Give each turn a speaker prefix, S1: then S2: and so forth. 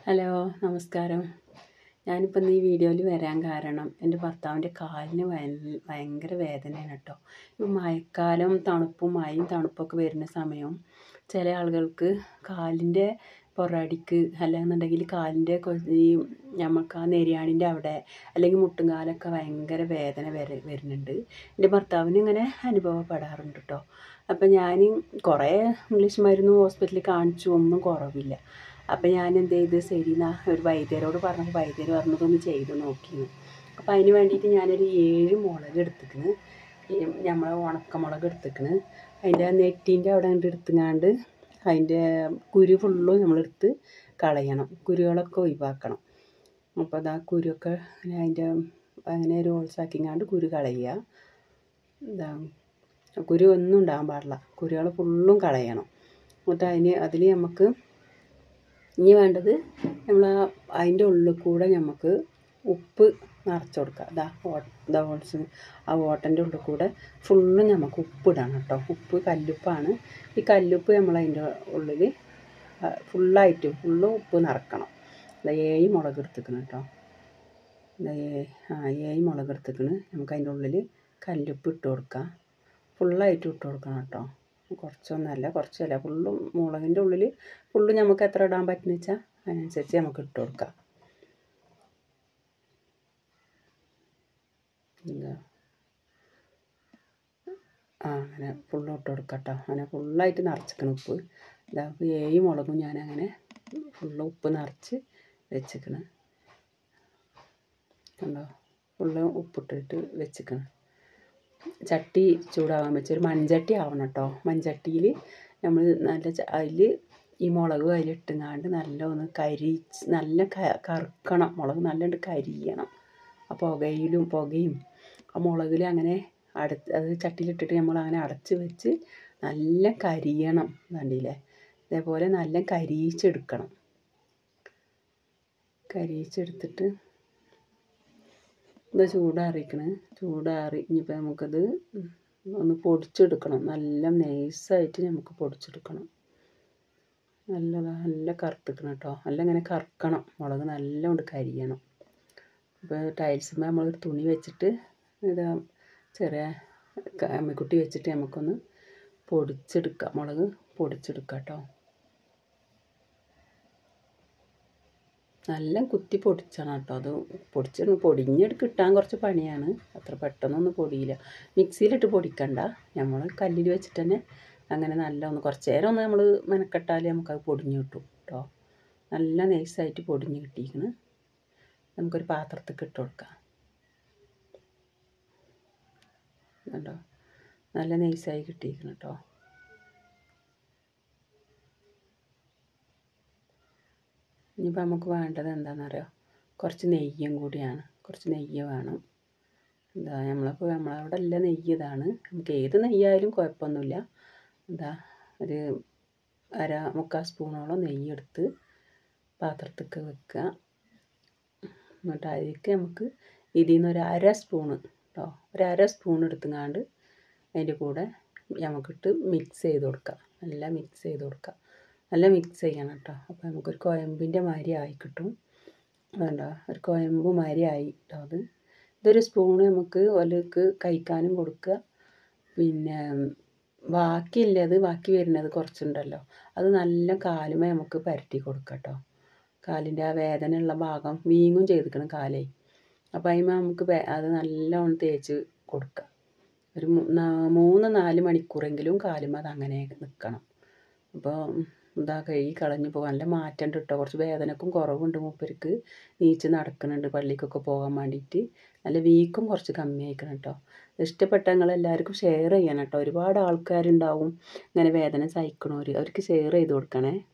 S1: hello നമസ്കാരം ഞാനിപ്പോൾ ഇന്ന് ഈ വീഡിയോയിൽ വരാൻ കാരണം എൻ്റെ ഭർത്താവിൻ്റെ കാലിന് ഭയ- ഭയങ്കര വേദനയാണ് കേട്ടോ ഈ മഴക്കാലം തണുപ്പും മഴയും തണുപ്പൊക്കെ വരുന്ന സമയം ചില ആളുകൾക്ക് കാലിൻ്റെ പൊറടിക്ക് അല്ലാന്നുണ്ടെങ്കിൽ കാലിൻ്റെ കൊ- ഈ നമുക്ക് ആ നെരിയാണിൻ്റെ അവിടെ അല്ലെങ്കിൽ മുട്ടുംകാലൊക്കെ ഭയങ്കര വേദന വര വരുന്നുണ്ട് എൻ്റെ ഭർത്താവിന് ഇങ്ങനെ അനുഭവപ്പെടാറുണ്ട് കേട്ടോ അപ്പം ഞാൻ കുറേ ഇംഗ്ലീഷ് മരുന്ന് ഹോസ്പിറ്റലിൽ കാണിച്ചു ഒന്നും കുറവില്ല അപ്പം ഞാൻ എന്ത് ചെയ്ത് ശരിന്നാ ഒരു വൈദ്യരോട് പറഞ്ഞപ്പോൾ വൈദ്യർ പറഞ്ഞതൊന്ന് ചെയ്ത് നോക്കിയിരുന്നു അപ്പം അതിന് വേണ്ടിയിട്ട് ഞാനൊരു ഏഴ് മുളക് എടുത്തിക്കണ് നമ്മളെ ഉണക്കമുളക് എടുത്തിക്കണ് അതിൻ്റെ നെറ്റിൻ്റെ അവിടെ കണ്ട് എടുത്തുങ്ങാണ്ട് അതിൻ്റെ കുരു ഫുള്ളും നമ്മളെടുത്ത് കളയണം കുരുകളൊക്കെ ഒഴിവാക്കണം അപ്പോൾ അതാ കുരുവൊക്കെ അതിൻ്റെ അങ്ങനെ ഒരു ഹോൾസാക്കിങ്ങാണ്ട് കുരു കളയുക ഇതാ കുരു ഒന്നും ഉണ്ടാകാൻ പാടില്ല കുരുകൾ ഫുള്ളും കളയണം എന്നിട്ട് അതിന് അതിൽ നമുക്ക് ഇനി വേണ്ടത് നമ്മൾ അതിൻ്റെ ഉള്ളിൽ കൂടെ നമുക്ക് ഉപ്പ് നിറച്ച് കൊടുക്കുക ഇതാ ഓ ഇതാ ഓട്സ് ആ ഓട്ടൻ്റെ ഉള്ളിൽ കൂടെ ഫുള്ളും നമുക്ക് ഉപ്പിടണം കേട്ടോ ഉപ്പ് കല്ലുപ്പാണ് ഈ കല്ലുപ്പ് നമ്മൾ അതിൻ്റെ ഉള്ളിൽ ഫുള്ളായിട്ട് ഫുള്ള് ഉപ്പ് നിറക്കണം ഇതാ ഏഴ് മുളക് എടുത്തിക്കണം കേട്ടോ ഇതാ ഏ- ആ ഏഴ് മുളക് എടുത്തിക്കണ് നമുക്ക് അതിൻ്റെ ഉള്ളിൽ കല്ലുപ്പ് ഇട്ട് കൊടുക്കാം ഫുള്ളായിട്ട് ഇട്ട് കൊടുക്കണം കേട്ടോ കുറച്ചൊന്നല്ല കുറച്ചല്ല ഫുള്ളും മുളകിൻ്റെ ഉള്ളിൽ ഫുള്ള് നമുക്ക് എത്ര ഇടാൻ പറ്റുന്ന വെച്ചാൽ അതിനനുസരിച്ച് നമുക്ക് ഇട്ട് കൊടുക്കാം എന്താ ആ അങ്ങനെ ഫുള്ള് ഇട്ട് കൊടുക്കാം കേട്ടോ അങ്ങനെ ഫുള്ളായിട്ട് നിറച്ചിക്കണം ഉപ്പ് ഇതാ ഇപ്പോൾ ഏഴ് മുളകും ഞാൻ അങ്ങനെ ഫുള്ള് ഉപ്പ് നിറച്ച് വെച്ചിക്കണ് കണ്ടോ ഫുള്ള് ഉപ്പിട്ടിട്ട് വെച്ചിക്കണം ചട്ടി ചൂടാവാൻ വെച്ച് ഒരു മൺചട്ടി ആവണം കേട്ടോ മൺചട്ടിയിൽ നമ്മൾ നല്ല അതിൽ ഈ മുളക് അതിലിട്ടുങ്ങാണ്ട് നല്ല ഒന്ന് കരിച്ച് നല്ല ക- കറുക്കണം മുളക് നല്ലോണ്ട് കരിയണം ആ പുകയിലും പുകയും ആ മുളകിൽ അങ്ങനെ അടച്ച് അത് ചട്ടിയിലിട്ടിട്ട് നമ്മൾ അങ്ങനെ അടച്ച് വെച്ച് നല്ല കരിയണം കണ്ടില്ലേ ഇതേപോലെ നല്ല കരിയിച്ചെടുക്കണം കരിയിച്ചെടുത്തിട്ട് ഇത് ചൂടാറിക്കണ് ചൂടാറി ഇനിയിപ്പോൾ നമുക്കത് ഒന്ന് പൊടിച്ചെടുക്കണം നല്ല നൈസായിട്ട് നമുക്ക് പൊടിച്ചെടുക്കണം നല്ല നല്ല കറുത്തിക്കണം കേട്ടോ നല്ല ഇങ്ങനെ കറുക്കണം മുളക് നല്ല കൊണ്ട് കരിയണം അപ്പോൾ ടൈൽസുമ്പോൾ നമ്മൾ ഒരു തുണി വെച്ചിട്ട് ഇത് ചെറിയ അമ്മിക്കുട്ടി വെച്ചിട്ട് നമുക്കൊന്ന് പൊടിച്ചെടുക്കാം മുളക് പൊടിച്ചെടുക്കാം കേട്ടോ നല്ല കുത്തി പൊടിച്ചണം കേട്ടോ അത് പൊടിച്ച് പൊടിഞ്ഞെടുത്ത് കിട്ടാൻ കുറച്ച് പണിയാണ് അത്ര പെട്ടെന്നൊന്നും പൊടിയില്ല മിക്സിയിലിട്ട് പൊടിക്കണ്ട നമ്മൾ കല്ലിൽ വെച്ചിട്ട് തന്നെ അങ്ങനെ നല്ല ഒന്ന് കുറച്ച് നേരം ഒന്ന് നമ്മൾ മെനക്കെട്ടാൽ നമുക്കത് പൊടിഞ്ഞ് കിട്ടും കേട്ടോ നല്ല നൈസായിട്ട് പൊടിഞ്ഞ് കിട്ടിയിരിക്കണ് നമുക്കൊരു പാത്രത്തേക്ക് ഇട്ട് കൊടുക്കാം കണ്ടോ നല്ല നൈസായി കിട്ടിയിരിക്കണം കേട്ടോ ഇനിയിപ്പോൾ നമുക്ക് വേണ്ടത് എന്താണെന്നറിയോ കുറച്ച് നെയ്യും കൂടിയാണ് കുറച്ച് നെയ്യ് വേണം എന്താ നമ്മളിപ്പോൾ നമ്മളവിടെ എല്ലാം നെയ്യ് ഇതാണ് നമുക്ക് ഏത് നെയ്യായാലും കുഴപ്പമൊന്നുമില്ല എന്താ ഒരു അര മുക്കാൽ സ്പൂണോളം നെയ്യ് എടുത്ത് പാത്രത്തേക്ക് വെക്കുക എന്നിട്ട് അതിലേക്ക് നമുക്ക് ഇതിൽ നിന്ന് ഒരു അര സ്പൂണ് കേട്ടോ ഒരു അര സ്പൂൺ എടുത്തുങ്ങാണ്ട് അതിൻ്റെ കൂടെ നമുക്കിട്ട് മിക്സ് ചെയ്ത് കൊടുക്കാം നല്ല മിക്സ് ചെയ്ത് കൊടുക്കാം നല്ല മിക്സ് ചെയ്യണം കേട്ടോ അപ്പോൾ നമുക്കൊരു കുഴമ്പിൻ്റെ മാതിരി ആയി കിട്ടും വേണ്ട ഒരു കുഴമ്പ് മാതിരി ആയി കേട്ടോ അത് ഇതൊരു സ്പൂണ് നമുക്ക് ഒലക്ക് കഴിക്കാനും കൊടുക്കുക പിന്നെ ബാക്കിയുള്ളത് ബാക്കി വരുന്നത് കുറച്ചുണ്ടല്ലോ അത് നല്ല കാലുമേ നമുക്ക് പരട്ടി കൊടുക്കാം കേട്ടോ കാലിൻ്റെ ആ വേദനയുള്ള ഭാഗം വീങ്ങും ചെയ്തിക്കണം കാലേ അപ്പോൾ അതിന്മേൽ നമുക്ക് വേ- അത് നല്ലോണം തേച്ച് കൊടുക്കുക ഒരു മൂ- നാ- മൂന്ന് നാല് മണിക്കൂറെങ്കിലും കാലുമ അത് അങ്ങനെ നിൽക്കണം അപ്പോൾ ഇതാ കഴുകി കളഞ്ഞു പോകാൻ നല്ല മാറ്റമുണ്ട് കേട്ടോ കുറച്ച് വേദനക്കും കുറവുണ്ട് മൂപ്പർക്ക് നീച്ച് നടക്കുന്നുണ്ട് പള്ളിക്കൊക്കെ പോകാൻ വേണ്ടിയിട്ട് നല്ല വീക്കും കുറച്ച് കമ്മിയായിക്കണം കേട്ടോ ഇഷ്ടപ്പെട്ട നിങ്ങൾ എല്ലാവർക്കും ഷെയർ ചെയ്യണം കേട്ടോ ഒരുപാട് ആൾക്കാരുണ്ടാവും ഇങ്ങനെ വേദന സഹിക്കണവർ അവർക്ക് ഷെയർ ചെയ്ത് കൊടുക്കണേ